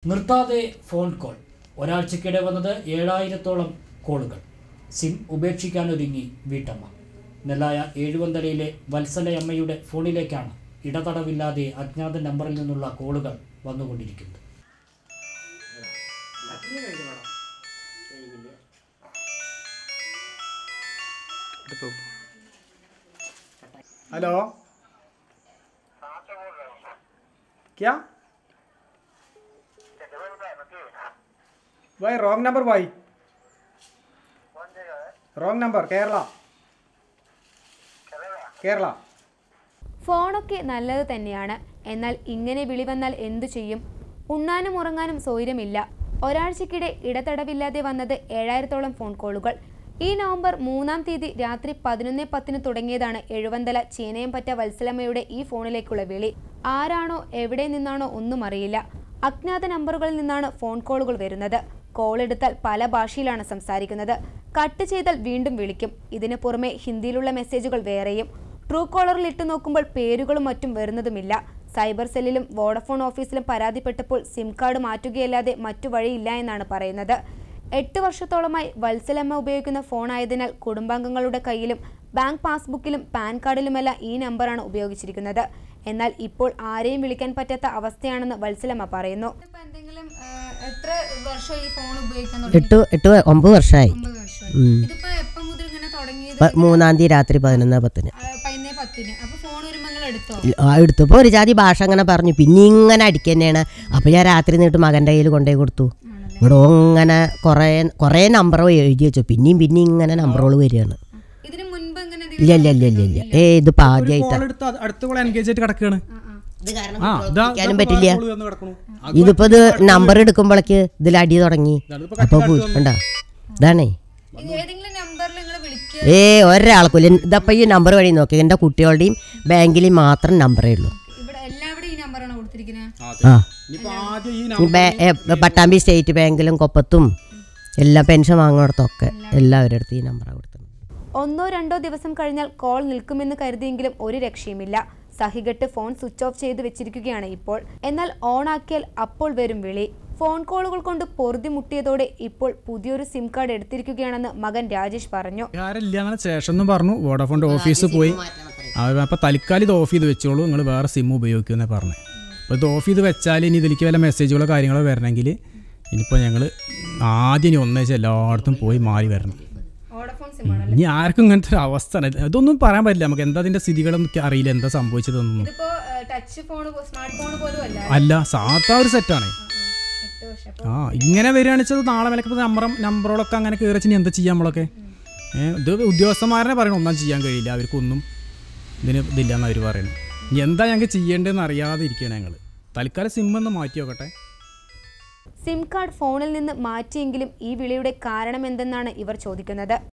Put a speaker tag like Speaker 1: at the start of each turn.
Speaker 1: നിർത്താതെ phone call ഒരാഴ്ചക്കിടെ വന്നത് ഏഴായിരത്തോളം കോളുകൾ സിം ഉപേക്ഷിക്കാനൊരുങ്ങി വീട്ടമ്മ നെല്ലായ ഏഴുവന്തലയിലെ വത്സലയമ്മയുടെ ഫോണിലേക്കാണ് ഇടതടവില്ലാതെ അജ്ഞാത നമ്പറിൽ നിന്നുള്ള കോളുകൾ വന്നുകൊണ്ടിരിക്കുന്നത്
Speaker 2: हेलो क्या भाई रॉन्ग नंबर भाई रॉन्ग नंबर केरला केरला
Speaker 3: ഫോണൊക്കെ നല്ലത് തന്നെയാണ് എന്നാൽ ഇങ്ങനെ വിളി വന്നാൽ എന്തു ചെയ്യും ഉണ്ണാനും ഉറങ്ങാനും സൗകര്യമില്ല ഒരാഴ്ചക്കിടെ ഇടതടവില്ലാതെ വന്നത് ഏഴായിരത്തോളം ഫോൺ കോളുകൾ ഈ നവംബർ മൂന്നാം തീയതി രാത്രി പതിനൊന്ന് പത്തിന് തുടങ്ങിയതാണ് എഴുവന്തല ചീനയംപറ്റ വത്സലമ്മയുടെ ഈ ഫോണിലേക്കുള്ള വിളി ആരാണോ എവിടെ നിന്നാണോ ഒന്നും അറിയില്ല അജ്ഞാത നമ്പറുകളിൽ നിന്നാണ് ഫോൺ കോളുകൾ വരുന്നത് കോൾ എടുത്താൽ പല ഭാഷയിലാണ് സംസാരിക്കുന്നത് കട്ട് ചെയ്താൽ വീണ്ടും വിളിക്കും ഇതിനു പുറമെ ഹിന്ദിയിലുള്ള മെസ്സേജുകൾ വേറെയും ട്രൂ കോളറിൽ ഇട്ട് നോക്കുമ്പോൾ പേരുകളും മറ്റും വരുന്നതുമില്ല സൈബർ സെല്ലിലും വോഡഫോൺ ഓഫീസിലും പരാതിപ്പെട്ടപ്പോൾ സിം കാർഡ് മാറ്റുകയല്ലാതെ മറ്റു വഴിയില്ല എന്നാണ് പറയുന്നത് എട്ട് വർഷത്തോളമായി വത്സലമ്മ ഉപയോഗിക്കുന്ന ഫോണായതിനാൽ കുടുംബാംഗങ്ങളുടെ കയ്യിലും ബാങ്ക് പാസ്ബുക്കിലും പാൻ കാർഡിലുമെല്ലാം ഈ നമ്പറാണ് ഉപയോഗിച്ചിരിക്കുന്നത് എന്നാൽ ഇപ്പോൾ ആരെയും വിളിക്കാൻ പറ്റാത്ത അവസ്ഥയാണെന്ന് വത്സലമ്മ പറയുന്നു
Speaker 4: ഇപ്പൊ എന്തെങ്കിലും ആ, എത്ര വർഷം ഈ ഫോൺ ഉപയോഗിക്കാൻ തുടങ്ങി
Speaker 5: എട്ട് എട്ട് വ- ഒമ്പത് വർഷമായി
Speaker 4: ഒമ്പത് വർഷമായി
Speaker 5: ഉം.
Speaker 4: ഇതിപ്പോ എപ്പം മുതൽ ഇങ്ങനെ തുടങ്ങിയത്
Speaker 5: പ- മൂന്നാം തീയതി രാത്രി പതിനൊന്ന് പത്തിന്
Speaker 4: ആ, പതിനേ പത്തിന് അപ്പൊ ഫോൺ വരുമ്പോ നിങ്ങൾ എടുത്തോ
Speaker 5: ആ എടുത്തപ്പോൾ ഒരു ജാതി ഭാഷ അങ്ങനെ പറഞ്ഞു പിന്നെ ഇങ്ങനെ അടിക്കുക തന്നെയാണ് അപ്പോൾ ഞാൻ രാത്രി നീട്ട് മകൻ്റെ കയ്യിൽ കൊണ്ടുപോയി കൊടുത്തു ഇവിടെ ഇങ്ങനെ കുറേ കുറേ നമ്പർ എഴുതി വെച്ചു പിന്നെയും പിന്നെയും ഇങ്ങനെ നമ്പറുകൾ വരികയാണ്
Speaker 4: ഇതിന് മുൻപ് ഇങ്ങനെ
Speaker 5: ഇല്ല ഇല്ല ഇല്ല ഇല്ല ഇല്ല ഏ ഇതിപ്പോൾ ആദ്യമായിട്ടാണ്
Speaker 2: കോൾ എടുത്ത് അത് അടുത്ത കോൾ എൻഗേജ് ആയിട്ട് കിടക്കുകയാണ് ആ ഇതാ
Speaker 5: വിളിക്കാനും പറ്റില്ല
Speaker 2: കോൾ വന്ന് കിടക്കണു
Speaker 5: ഇതിപ്പോൾ ഇത് നമ്പർ എടുക്കുമ്പോഴേക്ക് ഇതിൽ അടി തുടങ്ങി അപ്പോൾ ഉണ്ടോ ഇതാണേ
Speaker 4: ഇത് ഏതെങ്കിലും നമ്പറിൽ നിങ്ങൾ വിളിക്കുക
Speaker 5: ഏ ഒരാൾക്കില്ല ഇതപ്പോൾ ഈ നമ്പർ വഴി നോക്കി എൻ്റെ കുട്ടികളുടെയും ബാങ്കിലെയും മാത്രം നമ്പറേ ഉള്ളൂ
Speaker 4: ഇവിടെ എല്ലാവരുടെയും ഈ നമ്പറാണ് കൊടുത്തിരിക്കുന്നത്
Speaker 5: ആ
Speaker 2: ഇനിയിപ്പോ ആദ്യം ഈ
Speaker 5: ഈ ബാ- ഏ, പട്ടാമ്പി സ്റ്റേറ്റ് ബാങ്കിലും കൊപ്പത്തും എല്ലാ പെൻഷൻ വാങ്ങുന്നിടത്തൊക്കെ എല്ലാവരുടെ അടുത്ത് ഈ നമ്പറാണ് കൊടുത്തത്
Speaker 3: ഒന്നോ രണ്ടോ ദിവസം കഴിഞ്ഞാൽ കോൾ നിൽക്കുമെന്ന് കരുതിയെങ്കിലും ഒരു രക്ഷയുമില്ല സഹികെട്ട് ഫോൺ സ്വിച്ച് ഓഫ് ചെയ്ത് വെച്ചിരിക്കുകയാണ് ഇപ്പോൾ എന്നാൽ ഓൺ ആക്കിയാൽ അപ്പോൾ വരും വിളി ഫോൺ കോളുകൾ കൊണ്ട് പൊറുതി മുട്ടിയതോടെ ഇപ്പോൾ പുതിയൊരു സിം കാർഡ് എടുത്തിരിക്കുകയാണെന്ന് മകൻ രാജേഷ് പറഞ്ഞു
Speaker 2: കാര്യമില്ല അങ്ങനെ ശേഷം എന്ന് പറഞ്ഞു വോഡഫോണിന്റെ ഓഫീസിൽ പോയി അപ്പോൾ തൽക്കാലം ഇത് ഓഫ് ചെയ്ത് വെച്ചോളൂ നിങ്ങൾ വേറെ സിം ഉപയോഗിക്കുമെന്നേ പറഞ്ഞു അപ്പോൾ ഇത് ഓഫ് ചെയ്ത് വെച്ചാൽ ഇനി ഇതിലേക്ക് വല്ല മെസ്സേജുകളോ കാര്യങ്ങളോ വരണമെങ്കിൽ ഇനിയിപ്പോൾ ഞങ്ങൾ ആദ്യം ഇനി ഒന്നേച്ച് എല്ലായിടത്തും പോയി മാറി വരണം
Speaker 4: വോഡഫോൺ സിമ്മാണ്
Speaker 2: ഇനി ആർക്കും ഇങ്ങനത്തെ ഒരു അവസ്ഥ ഇതൊന്നും പറയാൻ പറ്റില്ല നമുക്ക് എന്താ അതിൻ്റെ സ്ഥിതികളൊന്നും എനിക്ക് അറിയില്ല എന്താ സംഭവിച്ചതൊന്നും
Speaker 4: ഇതിപ്പോ ടച്ച് ഫോൺ സ്മാർട്ട് ഫോൺ പോലും അല്ല
Speaker 2: അല്ല സാധാ ഒരു സെറ്റാണ്
Speaker 4: എട്ട് വർഷം അപ്പൊ
Speaker 2: ആ ഇങ്ങനെ വരികയാണെന്ന് വെച്ചാൽ നാളെ വിലക്ക് നമ്പർ നമ്പറുകളൊക്കെ അങ്ങനെ കയറി ഇനി എന്താ ചെയ്യാം നമ്മളൊക്കെ ഏഹ് ഇത് ഉദ്യോഗസ്ഥന്മാരെ പറയണം ഒന്നും ചെയ്യാൻ കഴിയില്ല അവർക്കൊന്നും ഇതിന് ഇതില്ലെന്ന് അവർ പറയുന്നത് ഇനി എന്താ ഞങ്ങൾക്ക് ചെയ്യേണ്ടതെന്ന് അറിയാതെ ഇരിക്കുകയാണ് ഞങ്ങൾ തൽക്കാലം സിം ഒന്ന് മാറ്റി നോക്കട്ടെ
Speaker 3: സിം കാർഡ് ഫോണിൽ നിന്ന് മാറ്റിയെങ്കിലും ഈ വിളിയുടെ കാരണം എന്തെന്നാണ് ഇവർ ചോദിക്കുന്നത്